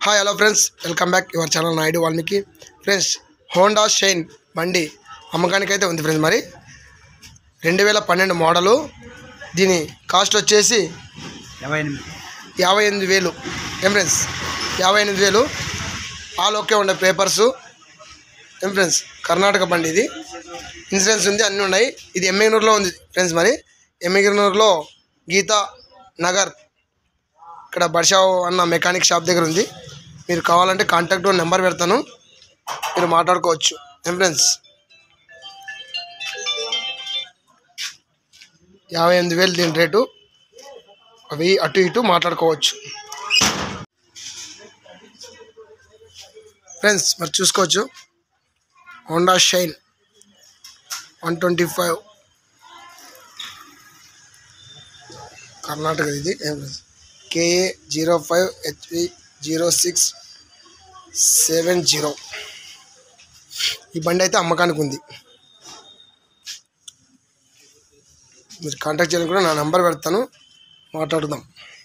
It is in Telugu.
hi hello friends welcome back your channel Naidu Valmiki friends Honda Shine బండి అమ్మకానికి అయితే ఉంది ఫ్రెండ్స్ మరి రెండు వేల పన్నెండు మోడలు దీని కాస్ట్ వచ్చేసి యాభై ఎనిమిది యాభై ఎనిమిది వేలు ఏం ఫ్రెండ్స్ యాభై ఎనిమిది వేలు ఆల్ ఓకే ఉండే పేపర్సు ఏం ఫ్రెండ్స్ కర్ణాటక బండి ఇది ఇన్సూరెన్స్ ఉంది అన్నీ ఉన్నాయి ఇది ఎమ్మెగనూరులో ఉంది ఫ్రెండ్స్ మరి ఎమ్మెగనూరులో గీతా నగర్ ఇక్కడ బర్షావ్ అన్న మెకానిక్ షాప్ దగ్గర ఉంది మీరు కావాలంటే కాంటాక్ట్ నెంబర్ పెడతాను మీరు మాట్లాడుకోవచ్చు ఏం ఫ్రెండ్స్ యాభై ఎనిమిది వేలు దీని రేటు అవి అటు ఇటు మాట్లాడుకోవచ్చు ఫ్రెండ్స్ మరి చూసుకోవచ్చు Honda Shine one twenty five Karnataka ఇది ఏం లేదు KA zero five HP zero six seven zero ఈ బండి అయితే అమ్మకానికి ఉంది మీరు కాంటాక్ట్ చేయాలని కూడా నా నెంబర్ పెడతాను మాట్లాడుదాం